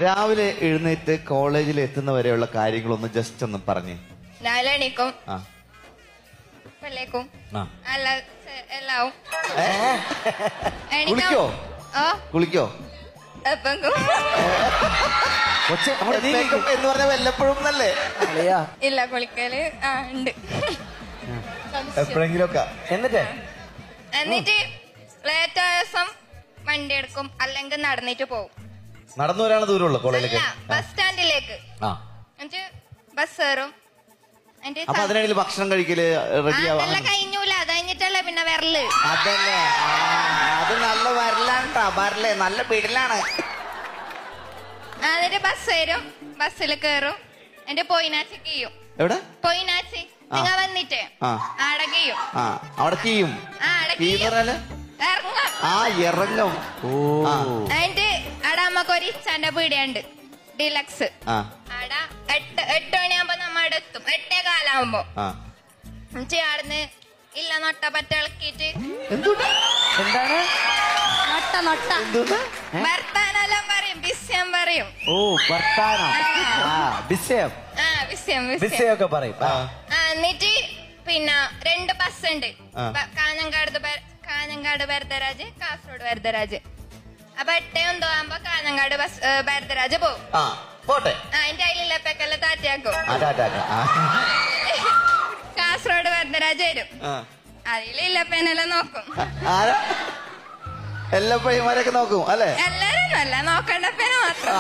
രാവിലെ എഴുന്നേറ്റ് കോളേജിൽ എത്തുന്നവരെയുള്ള കാര്യങ്ങളൊന്ന് ജസ്റ്റ് ഒന്ന് പറഞ്ഞേ രാവിലെ എണീക്കും ആ പല്ലേക്കും ആ അല്ല ചെ- എല്ലാവും ഏ? എണീക്കാം. കുളിക്കോ? ഓ കുളിക്കോ എപ്പം കൊച്ചെ അങ്ങോട്ട് നീങ്ങി. മേക്കപ്പ് എന്ന് പറഞ്ഞ വല്ലപ്പോഴും എന്നല്ലേ അളിയാ. ഇല്ല കുളിക്കല് ആ ഉണ്ട് എപ്പോഴെങ്കിലും ഒക്കെ എന്നിട്ട് എന്നിട്ട് ലേറ്റ് ആയ ദിവസം വണ്ടി എടുക്കും അല്ലെങ്കിൽ നടന്നിട്ട് പോകും നടന്നു വരാണ് ദൂരമുള്ളൂ കോളേജിലേക്ക് അല്ല ബസ് സ്റ്റാൻഡിലേക്ക് ആ എന്നിട്ട് ബസ് കയറും എന്നിട്ട് അപ്പൊ അതിനിടയിൽ ഭക്ഷണം കഴിക്കല് റെഡി ആവാ അതെല്ലാം കഴിഞ്ഞൂല അത് കഴിഞ്ഞിട്ടല്ലേ പിന്നെ വരല് അതല്ലേ ആ, അത് നല്ല വരലാണ്ടാ വരലേ നല്ല പിടിലാണ് എന്നിട്ട് ബസ് വരും ബസ്സിൽ കയറും എന്നിട്ട് പോയിനാച്ചി കീയും എവിടെ പോയിനാച്ചി നിങ്ങൾ വന്നിട്ട് ആ. ആടെ കീയും ആ അവിടെ കീയും ആ ആടെ കീ എന്ന് കീയും പറഞ്ഞാല് ഇറങ്ങാം ആ ഇറങ്ങും ഓ ആ. എന്നിട്ട് അവിടെ നമുക്ക് ഒരു ഇച്ചാന്റെ പീടിയുണ്ട് ഡിലക്സ് ആ അവിടെ എട്ട് എട്ട് മണിയാകുമ്പോ നമ്മ അവിടെ എത്തും എട്ടേ കാലാവുമ്പോ ആ എന്നിട്ട് അവിടുന്ന് ഇല്ല നൊട്ട പറ്റ ഇളക്കിയിട്ട് എന്തുട്ടാ എന്താണ് നൊട്ട നൊട്ട എന്തുട്ടാ വർത്താനെല്ലാം പറയും ബിസ്യം പറയും ഓ വർത്താനം ആ ബിസ്യം ആ ബിസ്യം ബിസ്യം ബിസ്യൊക്കെ പറയും ആ ആ എന്നിട്ട് പിന്നെ രണ്ട് ബസ് ഉണ്ട് ആ. ബ- കാഞ്ഞങ്ങാട് ബ- കാഞ്ഞങ്ങാട് ഭരതരാജ് കാസർഗോഡ് ഭരതരാജ് അപ്പൊ എട്ടേ ഒന്തോ ആകുമ്പോ കാഞ്ഞങ്ങാട് ബസ് ഏ, ഭരതരാജ് പോകും ആ പോട്ടെ ആ അതിന്റെ അതിലില്ലപ്പൊക്കെല്ലാം താറ്റിയാക്കും ആ ടാറ്റാ ആ കാസർഗോഡ് ഭരതരാജ് വരും ആ. അതിലില്ലപ്പനെല്ലാം നോക്കും ആരാ എല്ലാ പയ്യന്മാരൊക്കെ നോക്കും അല്ലേ എല്ലാരും അല്ല നോക്കണ്ടപ്പനെ മാത്രം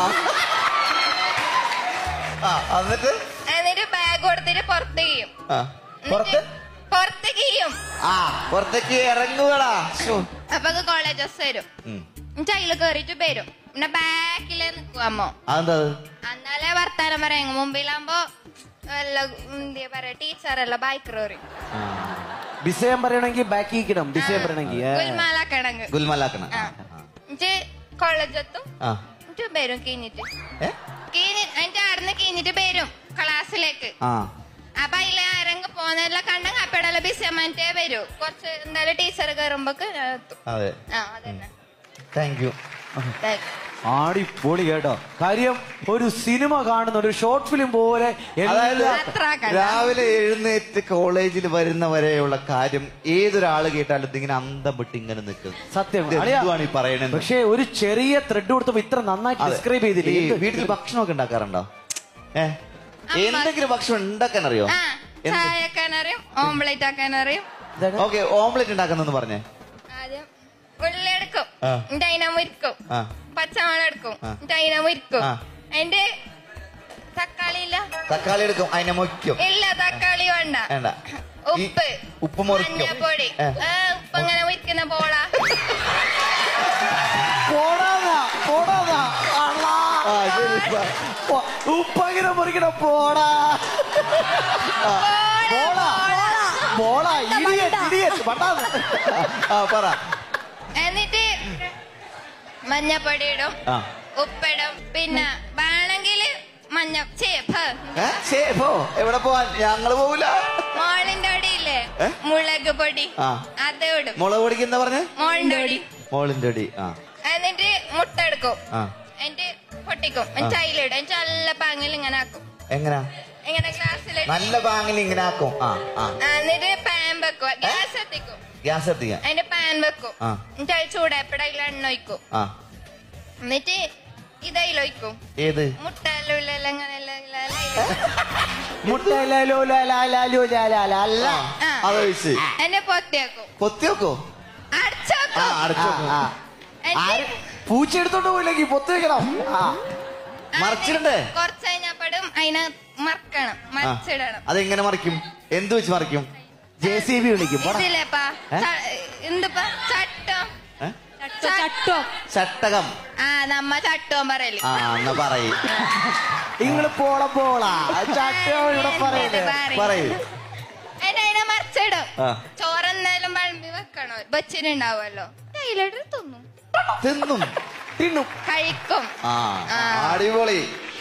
ആ എന്നിട്ട് എന്നിട്ട് ബാഗ് കൊടുത്തിട്ട് പുറത്ത് ചെയ്യും ആ പുറത്ത് പുറത്ത് ചെയ്യും ആ പുറത്തേക്ക് ഇറങ്ങുകടാ ശ്ശോ. അപ്പൊ കോളേജ് ബസ് വരും ഉം. എന്നിട്ട് അതിൽ കേറിയിട്ട് വരും പിന്നെ ബാക്കില് നിക്കും അമ്മോ അതെന്താ അത്? എന്നാലേ വർത്താനം പറയാം മുമ്പിലാകുമ്പോ വല്ല എന്താ പറയാ ടീച്ചറല്ല ബൈക്ക് റോറി ആ. ബിസ്യം പറയണമെങ്കിൽ ബാക്കി ഇരിക്കണം ബിസ്യം പറയണമെങ്കിൽ ഏ. ഗുൽമാലാക്കണങ്ങ് ഗുൽമലാക്കണ ആ എന്നിട്ട് കോളേജ് എത്തും ആ എന്നിട്ട് വരും കീഞ്ഞിട്ട് ഏ കീഞ്ഞി എന്നിട്ട് അവിടുന്ന് കീഞ്ഞിട്ട് വരും ക്ലാസ്സിലേക്ക് ആ അപ്പൊ അതിലെ ആരെങ്കിലും പോകുന്നതെല്ലാം കണ്ടെങ്കിൽ അപ്പഴല്ല ബിസിയമ്മന്റെ വരൂ കുറച്ച് എന്തായാലും ടീച്ചർ കയറുമ്പോക്ക് ഞാൻ എത്തും അതെ ആ അതന്നെ താങ്ക് യു Thank you. ആടിപ്പൊളി കേട്ടോ കാര്യം ഒരു സിനിമ കാണുന്ന ഒരു ഷോർട്ട് ഫിലിം പോലെ അതായത് എല്ലാ- അത്ര കണ്ട. രാവിലെ എഴുന്നേറ്റ് കോളേജിൽ വരുന്നവരെയുള്ള കാര്യം ഏതൊരാള് കേട്ടാലും ഇതിങ്ങനെ അന്തം വിട്ട് ഇങ്ങനെ നിൽക്കും സത്യം ഇത് അളിയാ, എന്തുവാണ് ഈ പറയണെന്ന് പക്ഷേ ഒരു ചെറിയ ത്രെഡ് കൊടുത്തപ്പോ ഇത്ര നന്നായിട്ട് അതെ. ഡിസ്ക്രൈബ് ചെയ്തില്ലേ ഈ എന്ത്? വീട്ടിൽ ഭക്ഷണമൊക്കെ ഉണ്ടാക്കാറുണ്ടോ ഏ അമ്മ- എന്തെങ്കിലും ഭക്ഷണം ഉണ്ടാക്കാൻ അറിയോ ആ ചായ ആക്കാൻ അറിയും ഓംപ്ലേറ്റ് ആക്കാൻ അറിയും എന്താണ്? ഓക്കെ ഓംലെറ്റ് ഉണ്ടാക്കുന്നെന്ന് പറഞ്ഞേ ആദ്യം ഉള്ളി എടുക്കും ആ. എന്നിട്ട് അതിനെ മുരിക്കും ആ പച്ചമുളക് എടുക്കും ആ. എന്നിട്ട് അതിനെ മുരിക്കും ആ. അതിന്റെ തക്കാളി ഇല്ല തക്കാളി എടുക്കും അതിനെ മൊയ്ക്കും ഇല്ല തക്കാളി വേണ്ട വേണ്ട ഈ ഉപ്പ് ഉപ്പ് മുറിക്കും മഞ്ഞപ്പൊടി ഏ. ആ, ഉപ്പ് അങ്ങനെ മുരിക്കുന്ന പോളാ പോടാന്നാ, പോടാന്നാ. അള്ളാ. ആ, ശരി, ഇപ്പ- പോ- ഉപ്പങ്ങനെ മുറിക്കണം പോടാ പോടാ പോടാ ഇടിയറ്റ് ഇടിയറ്റ് പണ്ടാന്ന് ആ പറ എന്നിട്ട് മഞ്ഞപ്പൊടി ഇടും ആ ഉപ്പിടും പിന്നെ വേണമെങ്കിൽ മഞ്ഞ ചേപ്പ് ഏ? ശേ, പോ എവിടെ പോവാൻ ഞങ്ങള് പോവില്ല മോളിന്റെ അടിയില്ലേ ഏ? മുളക് പൊടി ആ. അത് ഇടും മുളക് പൊടിക്ക് എന്താ പറഞ്ഞേ മോളിന്റെ അടി മോളിന്റെ അടി ആ എന്നിട്ട് മുട്ട എടുക്കും ആ എന്നിട്ട് പൊട്ടിക്കും എന്നിട്ട് അതിലിടും എന്നിട്ട് നല്ല പാങ്ങിൽ ഇങ്ങനെ ആക്കും എങ്ങനാ ഇങ്ങനെ ഗ്ലാസ്സിലിട്ട് നല്ല പാങ്ങിൽ ഇങ്ങനെ ആക്കും ആ ആ എന്നിട്ട് പാൻ വെക്കും ഗ്യാസ് എത്തിക്കും ഗ്യാസ് എത്തിക്കാൻ അതിന്റെ പാൻ വെക്കും ആ. എന്നിട്ട് അത് ചൂടായപ്പോഴ അതിൽ എണ്ണ ഒഴിക്കും ആ എന്നിട്ട് ഇതയിലൊഴിക്കും ഏത് മുട്ട എല്ലാം ഇങ്ങനെ എല്ലാം എല്ലാം അതില് മുട്ട ലാലോ ലാലാ ലാലോ ലാലാ ലാല. ആ. അതൊഴിച്ച് എന്നെ പൊത്തിയാക്കും കൊത്തി വെക്കോ ആ അടച്ചോക്കും അടച്ചു ആ, ആ. ആര് പൂച്ച എടുത്തോണ്ട് പോയില്ലെങ്കിൽ പൊത്ത് വെക്കണം ആ മറിച്ചിടണ്ടേ കുറച്ച് കഴിഞ്ഞപ്പോഴും അതിനെ മറക്കണം ആ. മറിച്ചിടണം അതെങ്ങനെ മറിക്കും എന്ത് വെച്ച് മറിക്കും ജെ സി ബി വിളിക്കും പോടാ. ഇതില്ലേപ്പാ ഏ? ച- എന്തിപ്പാ ചട്ടം ഏ? ചട്ടം ചട്ടകം ആ നമ്മ ചട്ടം പറയല് ആ എന്നാ പറയ് നിങ്ങള് പോള പോള ചട്ടോ ഇവിടെ പറയുന്നത് പറയ് അതിനെ അതിനെ മറിച്ചിടും ആ. ചോറെന്നാലും വിളമ്പി വെക്കണോ വെച്ചിട്ടുണ്ടാവുമല്ലോ അതിലിട്ട് തിന്നും തിന്നും തിന്നും കഴിക്കും ആ ആ. അടിപൊളി